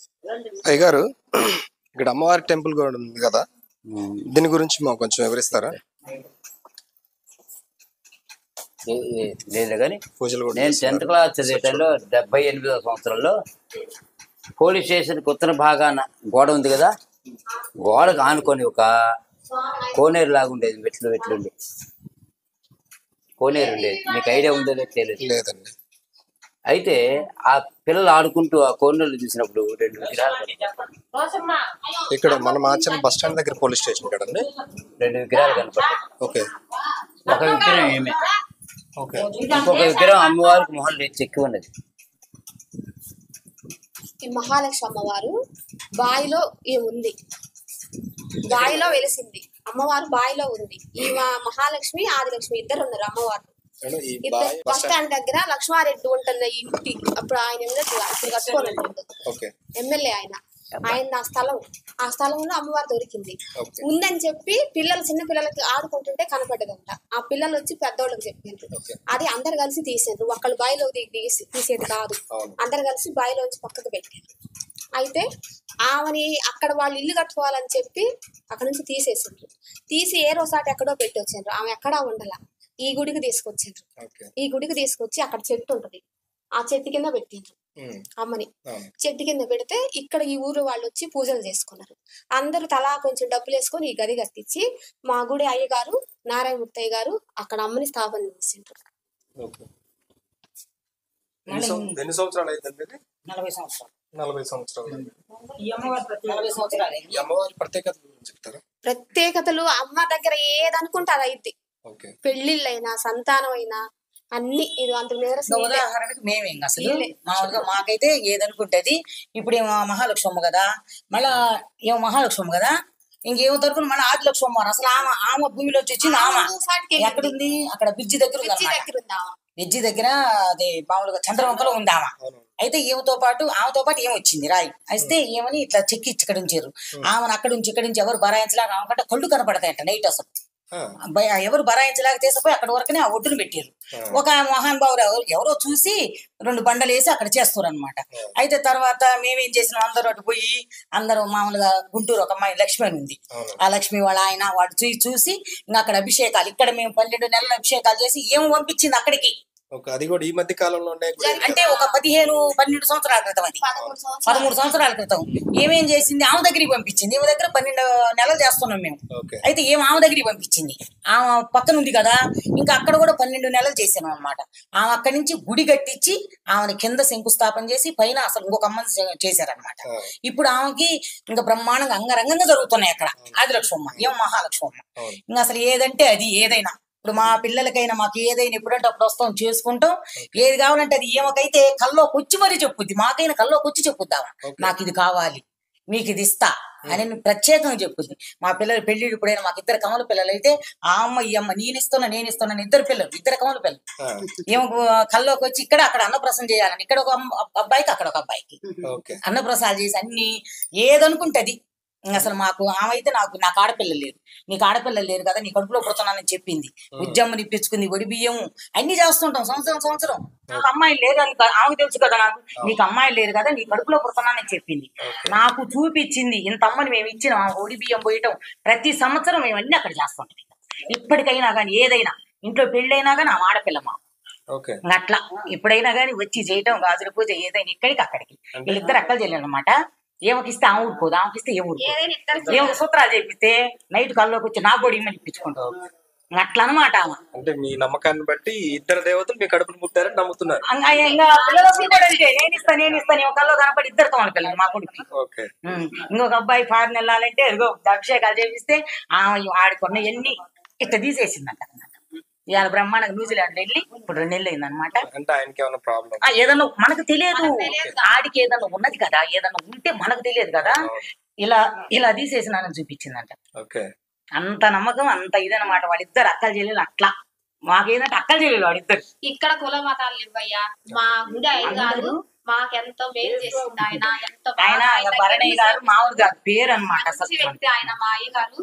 అయ్యగారు ఇక్కడ అమ్మవారి టెంపుల్ కూడా ఉంది కదా దీని గురించి మాకు కొంచెం వివరిస్తారా ఏ- ఏ- లేదు కానీ పూజలు కూడా నేను చేస్తున్నారు. టెన్త్ క్లాస్ చదివే టైంలో డెబ్బై ఎనిమిదో సంవత్సరంలో పోలీస్ స్టేషన్ ఉత్తర భాగాన గోడ ఉంది కదా గోడకు ఆనుకొని ఒక కోనేరు లాగా ఉండేది వెట్లు వెట్లుండి కోనేరు ఉండేది మీకు ఐడియా ఉందో లేదో తెలియదు లేదండి అయితే ఆ పిల్లలు ఆడుకుంటూ ఆ కోనేరు చూసినప్పుడు రెండు విగ్రహాలు కనపడ్డాయి. ఇక్కడ మన మాచల్ బస్ స్టాండ్ దగ్గర పోలీస్ స్టేషన్ కదండి రెండు విగ్రహాలు కనపడ్డాయి ఓకే ఒక విగ్రహం ఏమే ఓకే ఇంకొక విగ్రహం అమ్మవారికి మొహం లేచి చెక్కి ఉన్నది ఈ మహాలక్ష్మి అమ్మవారు బావిలో ఏముంది బావిలో వెలిసింది అమ్మవారు బావిలో ఉంది ఈ మా- మహాలక్ష్మి ఆదిలక్ష్మి ఇద్దరు ఉన్నారు అమ్మవారు మేడం, ఈ ఇద్దరు బాయ్ బస్ స్టాండ్ దగ్గర లక్ష్మారెడ్డి ఉంటున్న ఇంటి అప్పుడు ఆయన మీద అప్పుడు కట్టుకొని ఉంటుంది ఓకే ఎమ్మెల్యే ఆయన ఆయన ఆ స్థలం ఆ స్థలంలో అమ్మవారు దొరికింది ఓకే ఉందని చెప్పి పిల్లలు చిన్న పిల్లలకి ఆడుకుంటుంటే కనపడ్డదంట ఆ పిల్లలు వచ్చి పెద్దోళ్ళకి చెప్పిండ్రు ఓకే అది అందరు కలిసి తీసారు ఒకళ్ళు బావిలో దిగి తీసి- తీసేది కాదు అవును అందరు కలిసి బావిలోంచి పక్కకు పెట్టారు అయితే ఆమెని అక్కడ వాళ్ళు ఇల్లు కట్టుకోవాలని చెప్పి అక్కడ నుంచి తీసేసిండ్రు తీసి ఏ రోజాటి ఎక్కడో పెట్టి వచ్చిండ్రు ఆమె ఎక్కడా ఉండల ఈ గుడికి తీసుకొచ్చిండ్రు ఓకే ఈ గుడికి తీసుకొచ్చి అక్కడ చెట్టు ఉంటది ఆ చెట్టు కింద పెట్టిండ్రు ఉమ్, అమ్మని అవును చెట్టు కింద పెడితే ఇక్కడ ఈ ఊరు వాళ్ళు వచ్చి పూజలు చేసుకున్నారు అందరూ తలా కొంచెం డబ్బులు వేసుకొని ఈ గది కట్టించి మా గుడి అయ్య గారు నారాయణమూర్తయ్య గారు అక్కడ అమ్మని స్థాపన చేసిండ్రు ఓకే ఎన్ని సం- ఎన్ని సంవత్సరాలు అయిందండి ఇది? నలభై సంవత్సరాలు నలభై సంవత్సరాలు అయింది. ఈ అమ్మవారి ప్రతి నలభై సంవత్సరాలు ఈ అమ్మవారి ప్రత్యేకత గురించి చెప్తారా ప్రత్యేకతలు అమ్మ దగ్గర ఏదనుకుంటే అది అయింది ఓకే పెళ్లిళ్ళైనా సంతానం అయినా అన్ని ఇది అంత నిదర్శనం ఇంకా ఇదే. ఉదాహరణకు మేమే ఇంకా అసలు వీళ్ళే. మామూలుగా మాకైతే ఏదనుకుంటది ఇప్పుడు ఏమో మహాలక్ష్మమ్మ కదా మళ్ళా ఏమో మహాలక్ష్మమ్మ కదా ఇంకేమో తరపున మళ్ళీ ఆదిలక్ష్మమ్మ అసలు ఆమె ఆమె భూమిలో వచ్చి వచ్చింది ఆమె ఆమె సాటికి వెళ్ళింది. ఎక్కడుంది అక్కడ బ్రిడ్జి దగ్గర ఉంది మిర్చి అన్నమాట దగ్గర ఉందా బ్రిడ్జి దగ్గర అదే మామూలుగా చంద్రవంకలో ఉంది ఆమె అవును అయితే ఈమెతో పాటు ఆమెతో పాటు ఏమి వచ్చింది రాయి అయితే ఏమని ఇట్లా చెక్కి ఇక్కడ ఉంచారు ఆమెను అక్కడ నుంచి ఇక్కడ నుంచి ఎవరు బరాయించలేక ఆమె కంటే కళ్ళు కనపడతాయంట నైట్ అసలు ఆ, భయ- ఎవరు బరాయించలేక తీసిపోయి అక్కడ వరకునే ఆ ఒడ్డును పెట్టారు ఒక మహాన్ బాబు ఎవరు- ఎవరో చూసి రెండు బండలు వేసి అక్కడ చేస్తారు అనమాట అయితే తర్వాత మేమేం చేసినాం అందరూ అటు పోయి అందరూ మామూలుగా గుంటూరు ఒక అమ్మాయి లక్ష్మి అని ఉంది అవును ఆ లక్ష్మి వాళ్ళ ఆయన వాడు చూసి చూసి ఇంకా అక్కడ అభిషేకాలు ఇక్కడ మేము పన్నెండు నెలల అభిషేకాలు చేసి ఏం పంపించింది అక్కడికి ఓకే అది కూడా ఈ మధ్య కాలంలోనే గుడి అంటే ఒక పదిహేను పన్నెండు సంవత్సరాల క్రితం అది పదమూడు సంవత్సరాలు పదమూడు సంవత్సరాల క్రితం ఏమేం చేసింది ఆమె దగ్గరికి పంపించింది ఈమె దగ్గర పన్నెండు నెలలు చేస్తున్నాం మేము ఓకే అయితే ఏం ఆమె దగ్గరికి పంపించింది ఆమె పక్కన ఉంది కదా ఇంకా అక్కడ కూడా పన్నెండు నెలలు చేసాను అనమాట ఆమె అక్కడి నుంచి గుడి కట్టించి ఆమెను కింద శంకుస్థాపన చేసి పైన అసలు ఇంకొక అమ్మని చే- చేశారనమాట ఆ, ఇప్పుడు ఆమెకి ఇంకా బ్రహ్మాండంగా అంగరంగంగా జరుగుతున్నాయి అక్కడ ఆదిలక్ష్మమ్మ ఏం మహాలక్ష్మమ్మ అవును ఇంకా అసలు ఏదంటే అది ఏదైనా ఇప్పుడు మా పిల్లలకైనా మాకు ఏదైనా ఎప్పుడంటే అప్పుడు వస్తాం చేసుకుంటాం ఏది కావాలంటే అది ఏమకైతే కల్లోకి వచ్చి మరీ చెప్పుద్ది మాకైనా కల్లోకి వచ్చి చెప్పుద్దామా ఓకే. నాకు ఇది కావాలి మీకు ఇది ఇస్తా అని ప్రత్యేకంగా చెప్పుద్ది మా పిల్లలు పెళ్లి ఇప్పుడైనా మాకు ఇద్దరు కమల పిల్లలు అయితే ఆ అమ్మ ఈ అమ్మ నేను ఇస్తున్నా నేను ఇస్తున్నాను ఇద్దరు పిల్లలు ఇద్దరు కమల పిల్లలు ఆ, ఏమో కల్లోకి వచ్చి ఇక్కడ అక్కడ అన్నప్రసం చేయాలని ఇక్కడ ఒక అమ్మ- అబ్బాయికి అక్కడ ఒక అబ్బాయికి ఓకే అన్నప్రసాదాలు చేసి అన్ని ఏదనుకుంటది ఇంక అసలు మాకు ఆమె అయితే నాకు నాకు ఆడపిల్లలు లేరు నీకు ఆడపిల్లలు లేరు కదా నీ కడుపులో పుడుతున్నానని చెప్పింది ఉద్యమం ఇప్పించుకుంది ఒడి బియ్యము అన్ని చేస్తుంటాం సంవత్సరం సంవత్సరం నాకు అమ్మాయిలు లేరు అని కా- ఆమెకు తెలుసు కదా నాకు నీకు అమ్మాయిలు లేరు కదా నీ కడుపులో పుడుతున్నానని చెప్పింది నాకు చూపించింది ఇంత అమ్మని మేము ఇచ్చిన ఒడి బియ్యం పోయటం ప్రతి సంవత్సరం మేము అన్ని అక్కడ చేస్తుంటాం ఇప్పటికైనా కానీ ఏదైనా ఇంట్లో పెళ్ళైనా కానీ ఆ ఆడపిల్ల మా ఓకే అట్లా ఎప్పుడైనా కానీ వచ్చి చేయటం గాజుల పూజ ఏదైనా ఇక్కడికి అక్కడికి వీళ్ళిద్దరు అక్కలు చెల్లెలు అనమాట ఏమకిస్తే ఆమె ఊరుకోదు ఆమెకిస్తే ఏ ఊరుకోదు ఏదైనా ఇద్దరు ఏమో సూత్రాలు చేపిస్తే నైట్ కల్లోకి వచ్చి నా కూడా ఇమ్మని ఇప్పించుకుంటాం అట్లా అనమాట ఆమె అంటే మీ నమ్మకాన్ని బట్టి ఇద్దరు దేవతలు మీ కడుపును పుట్టారని నమ్ముతున్నారు అంగ- ఇంకా పిల్లలకి కూడా అంతే నేను ఇస్తాను నేను ఇస్తాను ఏమో కల్లో కనపడి ఇద్దరు కమల పిల్లలు మా కొడుకు ఓకే ఇంకొక అబ్బాయి ఫారెన్ వెళ్ళాలంటే ఇదిగో అభిషేకాలు చేపిస్తే ఆమె ఆడుకున్న ఎన్ని ఇట్లా తీసేసిందంట ఇవాళ బ్రహ్మాండంగా న్యూజిలాండ్ వెళ్ళి ఇప్పుడు రెండు నెలలు అయిందనమాట అంటే ఆయనకి ఏమైనా ప్రాబ్లం ఆ ఏదన్నా మనకు తెలియదు ఆడికి ఏదన్నా ఉన్నది కదా ఏదన్నా ఉంటే మనకు తెలియదు కదా ఇలా ఇలా తీసేసినానని చూపించిందంట ఓకే అంత నమ్మకం అంత ఇదనమాట వాళ్ళిద్దరు అక్కలు చెల్లెలు అట్లా మాకేందంటే అక్కలు చెల్లెలు వాళ్ళిద్దరు ఇక్కడ కుల మతాలు ఇవ్వయ్యా మా గుడి అయ్యగారు మాకెంతో మేలు చేసింది ఆయన ఎంతో బాగా ఆయన ఆయన భరణయ్య గారు మామూలు గారు పేరు అనమాట మంచి వ్యక్తి ఆయన మా అయ్యగారు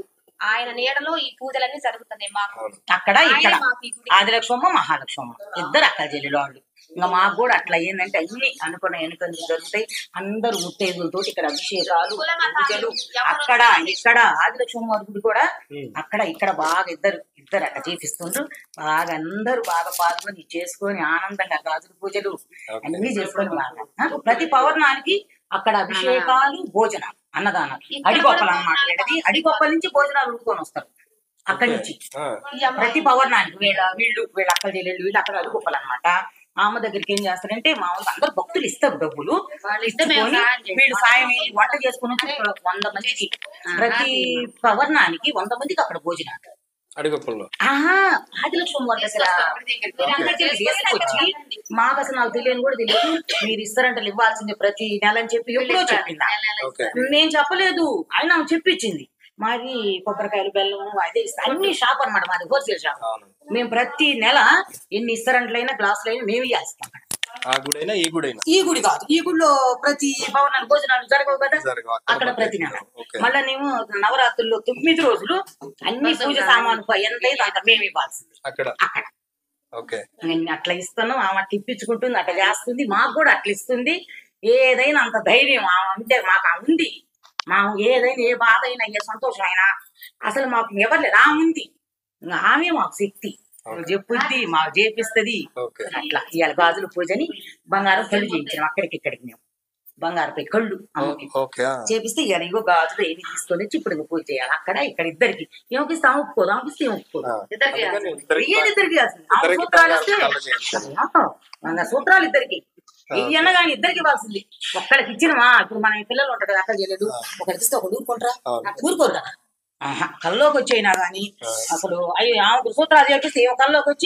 ఆయన నీడలో ఈ పూజలన్నీ జరుగుతున్నాయి మాకు అక్కడ ఇక్కడ ఆయన మాకు ఈ గుడి ఆదిలక్ష్మమ్మ మహాలక్ష్మమ్మ ఇద్దరు అక్క చెల్లెలు వాళ్ళు ఇంకా మాకు కూడా అట్లా ఏంటంటే అన్ని అనుకున్న ఎన్నికలు జరుగుతాయి అందరూ ముత్తైదులతో ఇక్కడ అభిషేకాలు పూజలు అక్కడ ఇక్కడ ఆదిలక్ష్మమ్మ వారి గుడి కూడా అక్కడ ఇక్కడ బాగా ఇద్దరు ఇద్దరు అక్కడ చేపిస్తుండ్రు బాగా అందరూ బాగా పాల్గొని చేసుకొని ఆనందంగా గాజుల పూజలు అన్ని చేసుకొని బాగా ఆ, ప్రతి పౌర్ణానికి అక్కడ అభిషేకాలు భోజనాలు అన్నదానం అడిగొప్పలు అన్నమాట వీళ్ళది అడిగొప్పల నుంచి భోజనాలు ఉడుకొని వస్తారు అక్కడి నుంచి ఆ, ప్రతి పౌర్ణానికి వీళ్ళ వీళ్ళు వీళ్ళ అక్కల చెల్లెళ్ళు వీళ్ళు అక్కడ అడుగుపలు అనమాట ఆమె దగ్గరికి ఏం చేస్తారంటే మామూలుగా అందరు భక్తులు ఇస్తారు డబ్బులు ఇచ్చుకొని వీళ్ళు సాయం అయ్యి వంట చేసుకుని వచ్చి ఒక వంద మందికి ప్రతి పౌర్ణానికి వంద మందికి అక్కడ భోజనాలు అడిగొప్పల్లో ఆహా ఆదిలక్ష్మి వారి దగ్గర వీళ్ళందరూ చేసి తీసుకొచ్చి మాకు అసలు నాకు తెలియని కూడా తెలియదు మీరు ఇస్తారంటే ఇవ్వాల్సిందే ప్రతి నెల అని చెప్పి ఎప్పుడో చెప్పిందా ఓకే నేను చెప్పలేదు ఆయన ఆమె చెప్పించింది మాది కొబ్బరికాయలు బెల్లం అదే ఇస్తా అన్ని షాప్ అన్నమాట మాది హోల్సేల్ షాప్ అవును మేము ప్రతి నెల ఎన్ని ఇస్తారంట్లైనా గ్లాసులైనా మేము ఇస్తాం ఆ గుడైనా ఈ గుడైనా ఈ గుడి కాదు ఈ గుడిలో ప్రతి భవనాలు భోజనాలు జరగవు కదా జరగవు. అక్కడ అక్కడ ప్రతి నెల ఓకే. మళ్ళా మేము నవరాత్రుల్లో తొమ్మిది రోజులు అన్ని పూజ సామాను ఎంతైతే అంత మేము ఇవ్వాల్సింది అక్కడ అక్కడ ఓకే నేను అట్లా ఇస్తాను ఆమె అట్లా ఇప్పించుకుంటుంది అట్లా చేస్తుంది మాకు కూడా అట్లా ఇస్తుంది ఏదైనా అంత ధైర్యం ఆమె అంటే మాకు ఆమె ఉంది మా ఏదైనా ఏ బాధ అయినా ఏ సంతోషం అయినా అసలు మాకు ఎవరు లేదు ఆమె ఉంది ఇంకా ఆమె మాకు శక్తి చెప్పుద్ది మాకు చేపిస్తుంది ఓకే అట్లా ఇవాళ గాజుల పూజని బంగారం కళ్ళు చేయించినాం అక్కడికి ఇక్కడికి మేము బంగారుపై కళ్ళు ఆమెకి ఓకే ఆ. చేపిస్తే ఇవాళ ఇగో గాజులు ఏమి తీసుకొని వచ్చి ఇప్పుడు పూజ చేయాలి అక్కడ ఇక్కడ ఇద్దరికి ఏమకిస్తే ఆమె ఒప్పుకోదు ఆమెకిస్తే ఏమి ఒప్పుకోదు ఆ. ఇద్దరికి అందుకని ఇద్దరికి ఇయ్యేది ఇద్దరికి కాదు. ఆమె ఇద్దరికి సూత్రాలు ఇస్తే కళ్ళ చేయించాలి. ఆ, మన సూత్రాలు ఇద్దరికి ఇవన్న కానీ ఇద్దరికి ఇవ్వాల్సింది ఒక్కడికి ఇచ్చినమా ఇప్పుడు మన పిల్లలు ఉంటారు కదా అక్కడ చేయలేదు ఒకరికి ఇస్తే ఒకడు ఊరుకుంటారా అవును. ఊరుకోరు కదా ఆహా, కల్లోకి వచ్చైనా గానీ అసలు అయ్యో ఆమెకు సూత్రాలు చేపిస్తే ఏమో కల్లోకి వచ్చి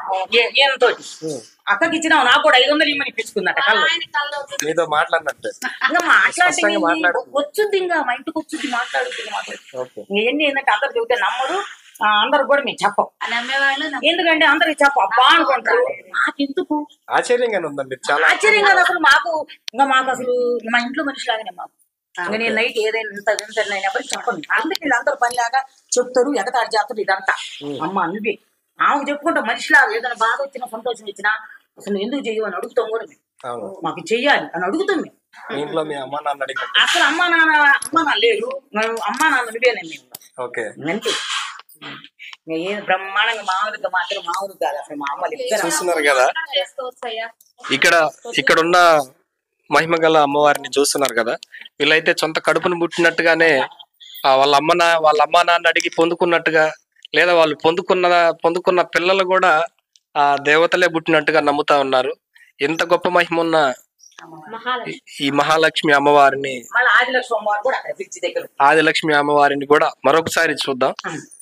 ఈయనతో అక్కకి ఇచ్చిన నాకు కూడా ఐదు వందలు ఇమ్మని ఇప్పించుకుందట కల్లో ఆయన కల్లో మీతో మాట్లాడినట్టే ఇంకా మాట్లాడితే స్పష్టంగా మాట్లాడు. వచ్చుద్ది ఇంకా మా ఇంటికి వచ్చుద్ది మాట్లాడుతుంది మాట్లాడు ఓకే ఇవన్నీ ఏంటంటే అందరు చెబితే నమ్మరు ఆ, అందరు కూడా మేము చెప్పం నమ్మేవాళ్ళు ఎందుకంటే అందరికి చెప్ప అబ్బా అనుకుంటారు నాకెందుకు ఆశ్చర్యంగానే ఉందండి చాలా ఆశ్చర్యం కాదు అసలు మాకు ఇంకా మాకు అసలు మా ఇంట్లో మనిషి లాగానే మాకు ఇంకా నేను నైట్ ఏదైనా ఇంత ఇంత నేను ఎవరికి చెప్పను అందుకే వీళ్ళందరూ పనిలాగా చెప్తారు ఎగతాడు చేస్తారు ఇదంతా అమ్మ నువ్వే ఆమెకు చెప్పుకుంటా మనిషిలాగా ఏదైనా బాధ వచ్చినా సంతోషం వచ్చినా అసలు ఎందుకు చెయ్యవు అని అడుగుతాం కూడా మేము అవును మాకు చెయ్యాలి అని అడుగుతాం మేము మీ ఇంట్లో మీ అమ్మ నాన్న అడిగినట్టు అసలు అమ్మ నాన్న అమ్మ నాన్న లేరు మేము అమ్మ నాన్న నువ్వేనే మేము ఓకే అంతే ఇంకా ఏ బ్రహ్మాండంగా మామూలుగా మాత్రం మామూలు కాదు అసలు మా అమ్మలు ఇద్దరు చూస్తున్నారు కదా చేసుకోవచ్చు అయ్యా ఇక్కడ ఇక్కడ ఉన్న మహిమ గల అమ్మవారిని చూస్తున్నారు కదా వీళ్ళైతే సొంత కడుపును పుట్టినట్టుగానే ఆ వాళ్ళ అమ్మ నా వాళ్ళ అమ్మ నాన్న అడిగి పొందుకున్నట్టుగా లేదా వాళ్ళు పొందుకున్న పొందుకున్న పిల్లలు కూడా ఆ దేవతలే పుట్టినట్టుగా నమ్ముతా ఉన్నారు ఎంత గొప్ప మహిమ ఉన్న మహాలక్ష్మి ఈ మహాలక్ష్మి అమ్మవారిని మళ్ళీ ఆదిలక్ష్మి అమ్మవారు కూడా అక్కడ ఫ్రిడ్జ్ దగ్గర ఆదిలక్ష్మి అమ్మవారిని కూడా మరొకసారి చూద్దాం